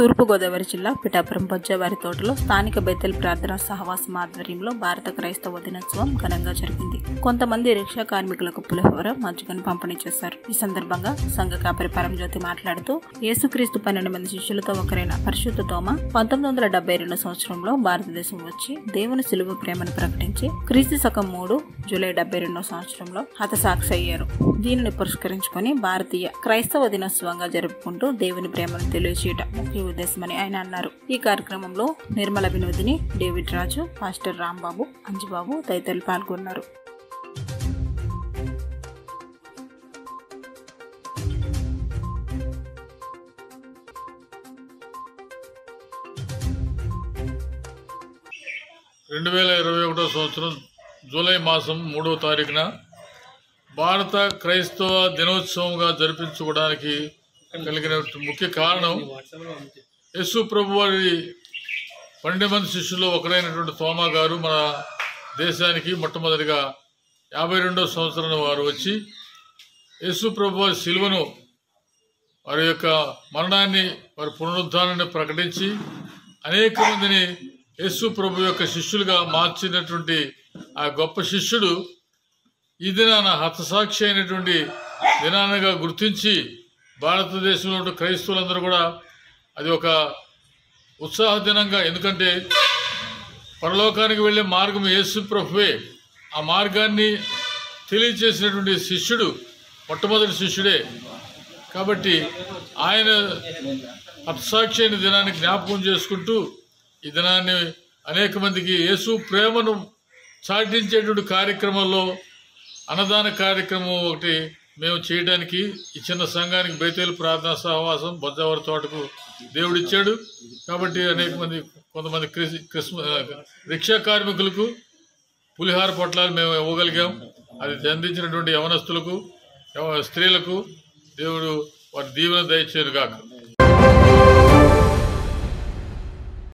తూర్పుగోదావరి జిల్లా పిఠాపురం బొజ్జవారి తోటలో స్థానిక బెత్తెల్ ప్రార్థనా సహవాసం ఆధ్వర్యంలో భారత క్రైస్తవ దినోత్సవం ఘనంగా జరిగింది కొంతమంది రిక్షా కార్మికులకు పులిహోర మజ్జిగను పంపిణీ చేశారు ఈ సందర్భంగా సంఘ కాపరి పరంజ్యోతి మాట్లాడుతూ యేసుక్రీస్తు పన్నెండు మంది శిష్యులతో ఒకరైన పరిశుద్ధ తోమ పంతొమ్మిది వందల డెబ్బై రెండు సంవత్సరంలో భారతదేశం వచ్చి దేవుని సిలువ ప్రేమను ప్రకటించి క్రీస్తు శకం మూడు జూలై డెబ్బై రెండో సంవత్సరంలో హతసాక్షి అయ్యారు దీనిని పురస్కరించుకొని భారతీయ క్రైస్తవ దినోత్సవంగా జరుపుకుంటూ దేవుని ప్రేమను తెలియచేయటం ముఖ్య ఉద్దేశమని ఆయన అన్నారు ఈ కార్యక్రమంలో నిర్మల వినోదిని డేవిడ్ రాజు పాస్టర్ రాంబాబు అంజుబాబు తదితరులు పాల్గొన్నారు రెండు వేల ఇరవై ఒకటో సంవత్సరం జూలై మాసం మూడవ తారీఖున భారత క్రైస్తవ దినోత్సవంగా జరిపించుకోవడానికి కలిగిన ముఖ్య కారణం యేసు ప్రభు వారి పన్నెండు మంది శిష్యుల్లో ఒకరైనటువంటి తోమా గారు మన దేశానికి మొట్టమొదటిగా యాభై రెండో సంవత్సరం వారు వచ్చి యేసు ప్రభు వారి శిలువను వారి యొక్క మరణాన్ని వారి పునరుద్ధానాన్ని ప్రకటించి అనేక మందిని యేసు ప్రభు యొక్క శిష్యులుగా మార్చినటువంటి ఆ గొప్ప శిష్యుడు ఈ దినాన హతసాక్షి అయినటువంటి దినానగా గుర్తించి భారతదేశంలో ఉన్న క్రైస్తవులందరూ కూడా అది ఒక ఉత్సాహ దినంగా ఎందుకంటే పరలోకానికి వెళ్ళే మార్గం యేసు ప్రభువే ఆ మార్గాన్ని తెలియచేసినటువంటి శిష్యుడు మొట్టమొదటి శిష్యుడే కాబట్టి ఆయన హతసాక్షి అయిన దినాన్ని జ్ఞాపకం చేసుకుంటూ ఈ దినాన్ని అనేక మందికి యేసు ప్రేమను చాటించేటువంటి కార్యక్రమంలో అన్నదాన కార్యక్రమం ఒకటి మేము చేయడానికి ఈ చిన్న సంఘానికి బైతేలు ప్రార్థనా సహవాసం బొజ్జవరి తోటకు దేవుడిచ్చాడు కాబట్టి అనేక మంది కొంతమంది క్రిస్ క్రిస్మ రిక్షా కార్మికులకు పులిహార పొట్లాలు మేము ఇవ్వగలిగాం అది అందించినటువంటి యవనస్తులకు యవ- స్త్రీలకు దేవుడు వారి దీవెన దయచేరు కాక